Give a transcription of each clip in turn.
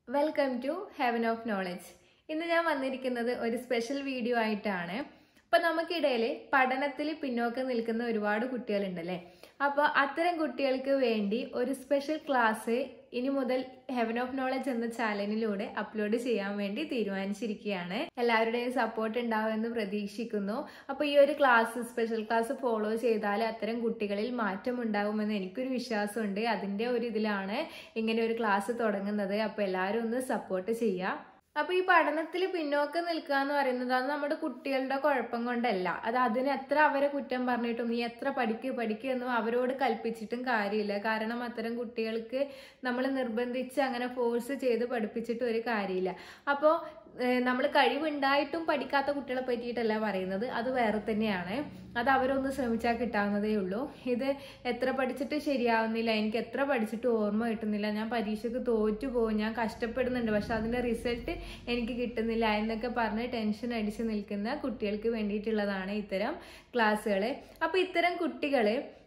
welcome to heaven of knowledge ഇന്ന് ഞാൻ വന്നിരിക്കുന്നത് ഒരു സ്പെഷ്യൽ വീഡിയോ ആയിട്ടാണ് ഇപ്പൊ നമുക്കിടയിൽ പഠനത്തിൽ പിന്നോക്കം നിൽക്കുന്ന ഒരുപാട് കുട്ടികളുണ്ടല്ലേ അപ്പോൾ അത്തരം കുട്ടികൾക്ക് വേണ്ടി ഒരു സ്പെഷ്യൽ ക്ലാസ് ഇനി മുതൽ ഹെവൻ ഓഫ് നോളജ് എന്ന ചാനലിലൂടെ അപ്ലോഡ് ചെയ്യാൻ വേണ്ടി തീരുമാനിച്ചിരിക്കുകയാണ് എല്ലാവരുടെയും സപ്പോർട്ട് ഉണ്ടാവുമെന്ന് പ്രതീക്ഷിക്കുന്നു അപ്പോൾ ഈ ഒരു ക്ലാസ് സ്പെഷ്യൽ ക്ലാസ് ഫോളോ ചെയ്താൽ അത്തരം കുട്ടികളിൽ മാറ്റം ഉണ്ടാകുമെന്ന് എനിക്കൊരു വിശ്വാസമുണ്ട് അതിൻ്റെ ഒരു ഇതിലാണ് ഇങ്ങനെ ഒരു ക്ലാസ് തുടങ്ങുന്നത് അപ്പോൾ എല്ലാവരും ഒന്ന് സപ്പോർട്ട് ചെയ്യുക അപ്പൊ ഈ പഠനത്തിൽ പിന്നോക്കം നിൽക്കുക എന്ന് പറയുന്നത് അത് നമ്മുടെ കുട്ടികളുടെ കുഴപ്പം കൊണ്ടല്ല അത് അതിന് എത്ര അവരെ കുറ്റം പറഞ്ഞിട്ടും നീ എത്ര പഠിക്കുക പഠിക്കുക എന്നും അവരോട് കൽപ്പിച്ചിട്ടും കാര്യമില്ല കാരണം അത്തരം കുട്ടികൾക്ക് നമ്മൾ നിർബന്ധിച്ച് അങ്ങനെ ഫോഴ്സ് ചെയ്ത് പഠിപ്പിച്ചിട്ട് ഒരു കാര്യമില്ല അപ്പോൾ നമ്മൾ കഴിവുണ്ടായിട്ടും പഠിക്കാത്ത കുട്ടികളെ പറ്റിയിട്ടല്ല പറയുന്നത് അത് വേറെ തന്നെയാണ് അത് അവരൊന്ന് ശ്രമിച്ചാൽ കിട്ടാവുന്നതേ ഉള്ളൂ ഇത് എത്ര പഠിച്ചിട്ട് ശരിയാവുന്നില്ല എനിക്ക് എത്ര പഠിച്ചിട്ട് ഓർമ്മ കിട്ടുന്നില്ല ഞാൻ പരീക്ഷയ്ക്ക് തോറ്റു പോകും ഞാൻ കഷ്ടപ്പെടുന്നുണ്ട് പക്ഷെ അതിന്റെ റിസൾട്ട് എനിക്ക് കിട്ടുന്നില്ല എന്നൊക്കെ പറഞ്ഞ് ടെൻഷൻ അടിച്ച് നിൽക്കുന്ന കുട്ടികൾക്ക് വേണ്ടിയിട്ടുള്ളതാണ് ഇത്തരം ക്ലാസ്സുകൾ അപ്പോൾ ഇത്തരം കുട്ടികൾ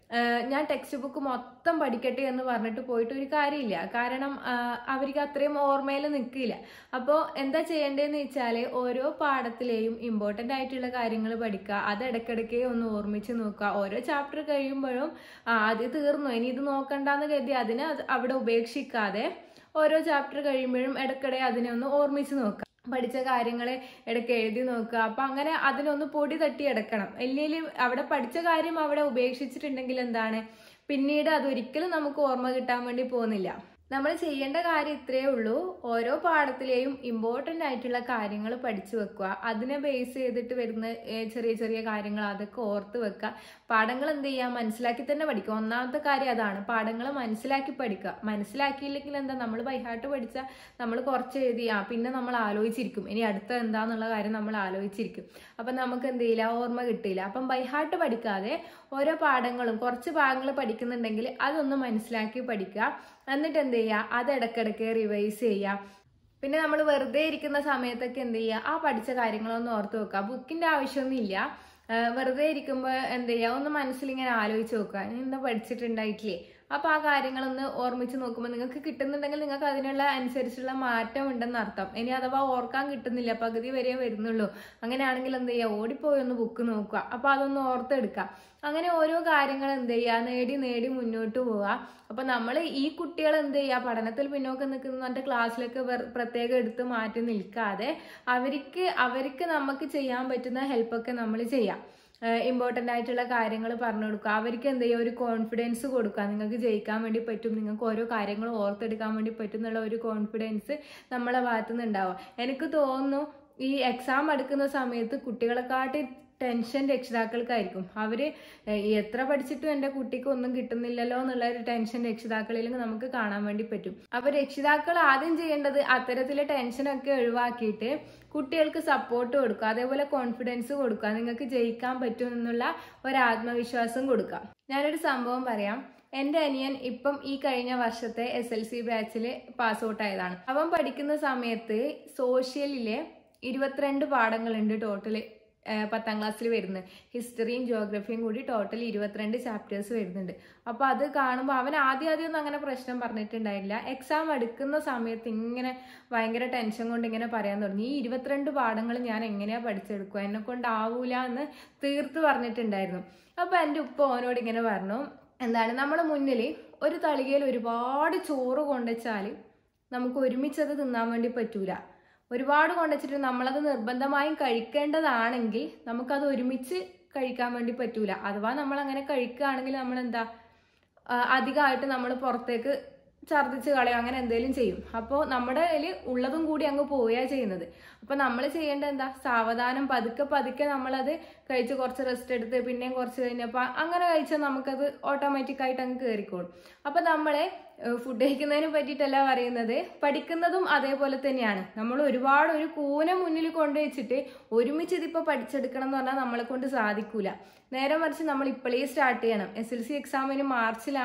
ഞാൻ ടെക്സ്റ്റ് ബുക്ക് മൊത്തം പഠിക്കട്ടെ എന്ന് പറഞ്ഞിട്ട് പോയിട്ട് ഒരു കാര്യമില്ല കാരണം അവർക്ക് അത്രയും ഓർമ്മയിൽ നിൽക്കില്ല അപ്പോൾ എന്താ ചെയ്യേണ്ടതെന്ന് വെച്ചാൽ ഓരോ പാഠത്തിലെയും ഇമ്പോർട്ടൻ്റ് ആയിട്ടുള്ള കാര്യങ്ങൾ പഠിക്കുക അത് ഇടയ്ക്കിടയ്ക്ക് ഒന്ന് ഓർമ്മിച്ച് നോക്കുക ഓരോ ചാപ്റ്റർ കഴിയുമ്പോഴും അത് തീർന്നു ഇനി ഇത് നോക്കണ്ടെന്ന് കരുതി അതിനെ അവിടെ ഉപേക്ഷിക്കാതെ ഓരോ ചാപ്റ്റർ കഴിയുമ്പോഴും ഇടയ്ക്കിടെ അതിനെ ഒന്ന് ഓർമ്മിച്ച് നോക്കുക പഠിച്ച കാര്യങ്ങൾ ഇടയ്ക്ക് എഴുതി നോക്കുക അപ്പൊ അങ്ങനെ അതിനൊന്ന് പൊടി തട്ടി എടുക്കണം അല്ലെങ്കിൽ അവിടെ പഠിച്ച കാര്യം അവിടെ ഉപേക്ഷിച്ചിട്ടുണ്ടെങ്കിൽ എന്താണ് പിന്നീട് അതൊരിക്കലും നമുക്ക് ഓർമ്മ കിട്ടാൻ വേണ്ടി പോകുന്നില്ല നമ്മൾ ചെയ്യേണ്ട കാര്യം ഇത്രയേ ഉള്ളൂ ഓരോ പാഠത്തിലെയും ഇമ്പോർട്ടൻ്റ് ആയിട്ടുള്ള കാര്യങ്ങൾ പഠിച്ചു വെക്കുക അതിനെ ബേസ് ചെയ്തിട്ട് വരുന്ന ചെറിയ ചെറിയ കാര്യങ്ങൾ അതൊക്കെ ഓർത്ത് വെക്കുക പാഠങ്ങൾ എന്ത് ചെയ്യുക മനസ്സിലാക്കി തന്നെ പഠിക്കുക ഒന്നാമത്തെ കാര്യം അതാണ് പാഠങ്ങൾ മനസ്സിലാക്കി പഠിക്കുക മനസ്സിലാക്കിയില്ലെങ്കിൽ എന്താ നമ്മൾ ബൈഹാർട്ട് പഠിച്ചാൽ നമ്മൾ കുറച്ച് എഴുതി ആ പിന്നെ നമ്മൾ ആലോചിച്ചിരിക്കും ഇനി അടുത്ത എന്താന്നുള്ള കാര്യം നമ്മൾ ആലോചിച്ചിരിക്കും അപ്പം നമുക്ക് എന്ത് ചെയ്യില്ല ഓർമ്മ കിട്ടിയില്ല അപ്പം ബൈഹാർട്ട് പഠിക്കാതെ ഓരോ പാഠങ്ങളും കുറച്ച് ഭാഗങ്ങൾ പഠിക്കുന്നുണ്ടെങ്കിൽ അതൊന്ന് മനസ്സിലാക്കി പഠിക്കുക എന്നിട്ട് എന്ത് ചെയ്യുക അത് ഇടയ്ക്കിടയ്ക്ക് റിവൈസ് ചെയ്യുക പിന്നെ നമ്മൾ വെറുതെ ഇരിക്കുന്ന സമയത്തൊക്കെ എന്ത് ചെയ്യുക ആ പഠിച്ച കാര്യങ്ങളൊന്ന് ഓർത്ത് വെക്കുക ബുക്കിന്റെ ആവശ്യമൊന്നുമില്ല വെറുതെ ഇരിക്കുമ്പോൾ എന്ത് ചെയ്യുക ഒന്ന് മനസ്സിലിങ്ങനെ ആലോചിച്ച് നോക്കുക എന്താ പഠിച്ചിട്ടുണ്ടായിട്ടില്ലേ അപ്പോൾ ആ കാര്യങ്ങളൊന്ന് ഓർമ്മിച്ച് നോക്കുമ്പോൾ നിങ്ങൾക്ക് കിട്ടുന്നുണ്ടെങ്കിൽ നിങ്ങൾക്ക് അതിനുള്ള അനുസരിച്ചുള്ള മാറ്റം ഉണ്ടെന്ന് അർത്ഥം ഇനി അഥവാ ഓർക്കാൻ കിട്ടുന്നില്ല പകുതി വരെ വരുന്നുള്ളൂ അങ്ങനെയാണെങ്കിൽ എന്ത് ചെയ്യുക ഓടിപ്പോയി ഒന്ന് ബുക്ക് നോക്കുക അപ്പോൾ അതൊന്ന് ഓർത്തെടുക്കുക അങ്ങനെ ഓരോ കാര്യങ്ങൾ എന്ത് ചെയ്യുക നേടി നേടി മുന്നോട്ട് പോവുക അപ്പം നമ്മൾ ഈ കുട്ടികൾ എന്ത് ചെയ്യുക പഠനത്തിൽ പിന്നോക്കം നിൽക്കുന്നവരുടെ ക്ലാസ്സിലേക്ക് പ്രത്യേകം എടുത്ത് മാറ്റി നിൽക്കാതെ അവർക്ക് അവർക്ക് നമുക്ക് ചെയ്യാൻ പറ്റുന്ന ഹെൽപ്പൊക്കെ നമ്മൾ ചെയ്യാം ഇമ്പോർട്ടൻ്റ് ആയിട്ടുള്ള കാര്യങ്ങൾ പറഞ്ഞു കൊടുക്കുക അവർക്ക് എന്ത് ചെയ്യുക ഒരു കോൺഫിഡൻസ് കൊടുക്കുക നിങ്ങൾക്ക് ജയിക്കാൻ വേണ്ടി പറ്റും നിങ്ങൾക്ക് ഓരോ കാര്യങ്ങൾ ഓർത്തെടുക്കാൻ വേണ്ടി പറ്റും എന്നുള്ള ഒരു കോൺഫിഡൻസ് നമ്മളെ ഭാഗത്തുനിന്ന് ഉണ്ടാവുക എനിക്ക് തോന്നുന്നു ഈ എക്സാം എടുക്കുന്ന സമയത്ത് കുട്ടികളെക്കാട്ടി ടെൻഷൻ രക്ഷിതാക്കൾക്കായിരിക്കും അവര് എത്ര പഠിച്ചിട്ടും എൻ്റെ കുട്ടിക്ക് ഒന്നും കിട്ടുന്നില്ലല്ലോ എന്നുള്ള ഒരു ടെൻഷൻ രക്ഷിതാക്കളിൽ നമുക്ക് കാണാൻ വേണ്ടി പറ്റും അപ്പൊ രക്ഷിതാക്കൾ ആദ്യം ചെയ്യേണ്ടത് അത്തരത്തിലെ ടെൻഷനൊക്കെ ഒഴിവാക്കിയിട്ട് കുട്ടികൾക്ക് സപ്പോർട്ട് കൊടുക്കുക അതേപോലെ കോൺഫിഡൻസ് കൊടുക്കുക നിങ്ങൾക്ക് ജയിക്കാൻ പറ്റും എന്നുള്ള ഒരു ആത്മവിശ്വാസം കൊടുക്കുക ഞാനൊരു സംഭവം പറയാം എൻ്റെ അനിയൻ ഇപ്പം ഈ കഴിഞ്ഞ വർഷത്തെ എസ് എൽ സി ബാച്ചിൽ പാസ് ഔട്ട് ആയതാണ് അവൻ പഠിക്കുന്ന സമയത്ത് സോഷ്യലിലെ ഇരുപത്തിരണ്ട് പാഠങ്ങളുണ്ട് ടോട്ടല് പത്താം ക്ലാസ്സിൽ വരുന്നത് ഹിസ്റ്ററിയും ജോഗ്രഫിയും കൂടി ടോട്ടൽ ഇരുപത്തിരണ്ട് ചാപ്റ്റേഴ്സ് വരുന്നുണ്ട് അപ്പോൾ അത് കാണുമ്പോൾ അവൻ ആദ്യം ആദ്യം ഒന്നും അങ്ങനെ പ്രശ്നം പറഞ്ഞിട്ടുണ്ടായില്ല എക്സാം എടുക്കുന്ന സമയത്ത് ഇങ്ങനെ ഭയങ്കര ടെൻഷൻ കൊണ്ട് ഇങ്ങനെ പറയാൻ തുടങ്ങി ഈ ഇരുപത്തിരണ്ട് പാഠങ്ങൾ ഞാൻ എങ്ങനെയാണ് പഠിച്ചെടുക്കുക എന്നെ കൊണ്ടാവൂല എന്ന് തീർത്ത് പറഞ്ഞിട്ടുണ്ടായിരുന്നു അപ്പോൾ എൻ്റെ ഉപ്പ ഓനോട് ഇങ്ങനെ പറഞ്ഞു എന്താണ് നമ്മുടെ മുന്നിൽ ഒരു തളികയിൽ ഒരുപാട് ചോറ് കൊണ്ടുവച്ചാൽ നമുക്ക് ഒരുമിച്ചത് തിന്നാൻ വേണ്ടി പറ്റൂല ഒരുപാട് കൊണ്ടുവച്ചിട്ട് നമ്മളത് നിർബന്ധമായും കഴിക്കേണ്ടതാണെങ്കിൽ നമുക്കത് ഒരുമിച്ച് കഴിക്കാൻ വേണ്ടി പറ്റൂല അഥവാ നമ്മൾ അങ്ങനെ കഴിക്കുകയാണെങ്കിൽ നമ്മൾ എന്താ അധികമായിട്ട് നമ്മൾ പുറത്തേക്ക് ഛർദ്ദിച്ച് കളയും അങ്ങനെ എന്തെങ്കിലും ചെയ്യും അപ്പോൾ നമ്മുടെ കയ്യിൽ ഉള്ളതും കൂടി അങ്ങ് പോവുകയാ ചെയ്യുന്നത് അപ്പോൾ നമ്മൾ ചെയ്യേണ്ടത് എന്താ സാവധാനം പതുക്കെ പതുക്കെ നമ്മളത് കഴിച്ച് കുറച്ച് റെസ്റ്റ് എടുത്ത് പിന്നെയും കുറച്ച് കഴിഞ്ഞപ്പോൾ അങ്ങനെ കഴിച്ചാൽ നമുക്കത് ഓട്ടോമാറ്റിക് ആയിട്ട് അങ്ങ് കയറിക്കോളും അപ്പോൾ നമ്മളെ ഫുഡ് കഴിക്കുന്നതിനെ പറ്റിയിട്ടല്ല പറയുന്നത് പഠിക്കുന്നതും അതേപോലെ തന്നെയാണ് നമ്മൾ ഒരുപാട് ഒരു കൂന മുന്നിൽ കൊണ്ടുവച്ചിട്ട് ഒരുമിച്ച് ഇതിപ്പോൾ പഠിച്ചെടുക്കണം എന്ന് പറഞ്ഞാൽ നമ്മളെ കൊണ്ട് സാധിക്കൂല നേരെ മറിച്ച് നമ്മൾ ഇപ്പോഴേ സ്റ്റാർട്ട് ചെയ്യണം എസ് എൽ സി എക്സാമിന് മാർച്ചിലാണ്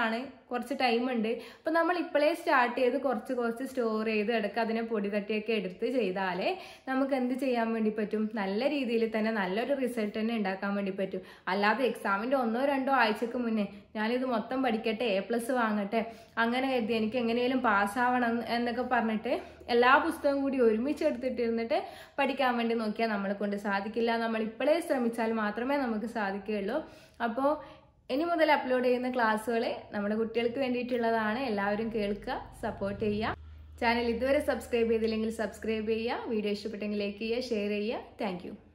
കുറച്ച് ടൈം ഉണ്ട് അപ്പം നമ്മൾ ഇപ്പോഴേ സ്റ്റാർട്ട് ചെയ്ത് കുറച്ച് കുറച്ച് സ്റ്റോർ ചെയ്ത് ഇടയ്ക്ക് അതിനെ പൊടി തട്ടിയൊക്കെ എടുത്ത് ചെയ്താലേ നമുക്ക് എന്ത് ചെയ്യാൻ വേണ്ടി പറ്റും നല്ല രീതിയിൽ തന്നെ നല്ലൊരു റിസൾട്ട് തന്നെ ഉണ്ടാക്കാൻ വേണ്ടി പറ്റും അല്ലാതെ എക്സാമിൻ്റെ ഒന്നോ രണ്ടോ ആഴ്ചക്ക് മുന്നേ ഞാനിത് മൊത്തം പഠിക്കട്ടെ എ പ്ലസ് വാങ്ങട്ടെ അങ്ങനെ കരുതി എനിക്ക് എങ്ങനെയും പാസ്സാവണം എന്നൊക്കെ പറഞ്ഞിട്ട് എല്ലാ പുസ്തകവും കൂടി ഒരുമിച്ച് എടുത്തിട്ടിരുന്നിട്ട് പഠിക്കാൻ വേണ്ടി നോക്കിയാൽ നമ്മളെ കൊണ്ട് സാധിക്കില്ല നമ്മൾ ഇപ്പോഴേ ശ്രമിച്ചാൽ മാത്രമേ നമുക്ക് സാധിക്കുകയുള്ളൂ അപ്പോൾ ഇനി മുതൽ അപ്ലോഡ് ചെയ്യുന്ന ക്ലാസ്സുകൾ നമ്മുടെ കുട്ടികൾക്ക് വേണ്ടിയിട്ടുള്ളതാണ് എല്ലാവരും കേൾക്കുക സപ്പോർട്ട് ചെയ്യുക ചാനൽ ഇതുവരെ സബ്സ്ക്രൈബ് ചെയ്തില്ലെങ്കിൽ സബ്സ്ക്രൈബ് ചെയ്യുക വീഡിയോ ഇഷ്ടപ്പെട്ടെങ്കിൽ ലൈക്ക് ചെയ്യുക ഷെയർ ചെയ്യുക താങ്ക്